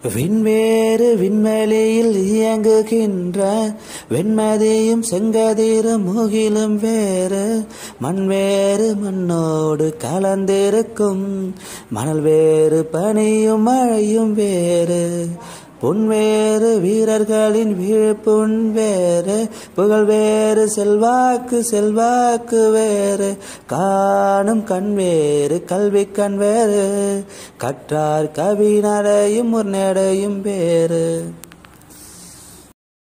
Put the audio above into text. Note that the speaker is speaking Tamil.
விண்வேறு விண்வெளியில் இயங்குகின்ற வெண்மதியும் செங்கதிரும் முகிலும் வேறு மண்வேறு மண்ணோடு கலந்திருக்கும் மணல் வேறு பனியும் மழையும் வேறு பொன்வேறு வீரர்களின் வீழ்ப்புண் வேறு புகழ் வேறு செல்வாக்கு செல்வாக்கு வேறு காணும் கண் வேறு கல்வி கண் வேறு கற்றார் கவி நடையும் ஒரு நடையும் வேறு